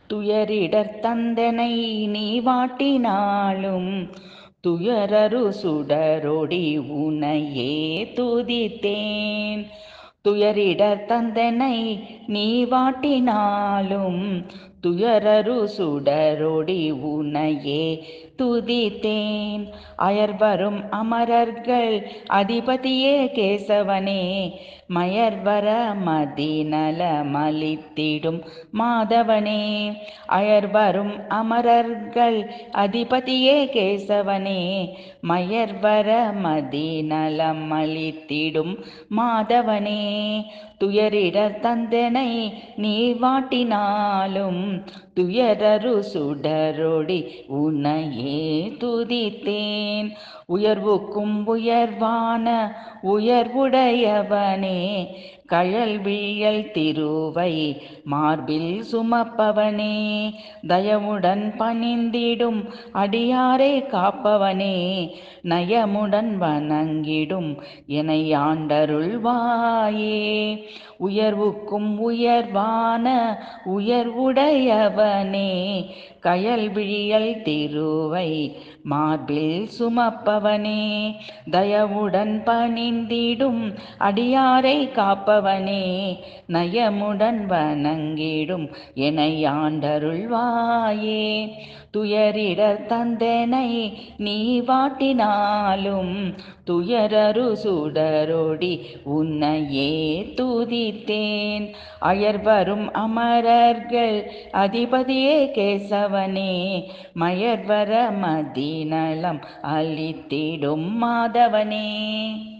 துயரிடர் தந்தனை நீ வாட்டினாலும் துயரரு சுடரொடி உனையே துதித்தேன் துயரிடர் தந்தனை நீ வாட்டினாலும் துயரரு சுடரொடி உனையே துதித்தேன் அயர்வரும் அமரர்கள் அதிபதியே கேசவனே மயர்வர மதிநல மலித்திடும் மாதவனே அயர்வரும் அமரர்கள் அதிபதியே கேசவனே மயர்வர மதிநலம் மலித்திடும் மாதவனே துயரிடர் தந்தனை நீ வாட்டினாலும் துயரரு சுடரொடி உன்னையே துதித்தேன் உயர்வுக்கும் உயர்வான உயர்வுடையவனே கழல்வியல் திருவை மார்பில் சுமப்பவனே தயவுடன் பணிந்திடும் அடியாரை காப்பவனே நயமுடன் வணங்கிடும் எனை ஆண்டருள்வாயே உயர்வுக்கும் உயர்வான உயர்வுடையவனே கயல்விழியல் திருவை மார்பில் சுமப்பவனே தயவுடன் பணிந்திடும் அடியாரை காப்பவனே நயமுடன் வணங்கிடும் எனை ஆண்டருள்வாயே துயரிடர் தந்தனை நீ வாட்டினாலும் துயரரு சுடரொடி உன்னையே துதித்தேன் அயர்வரும் அமரர்கள் அதிபதியே கேசவனே மயர்வர மதிநலம் அளித்திடும் மாதவனே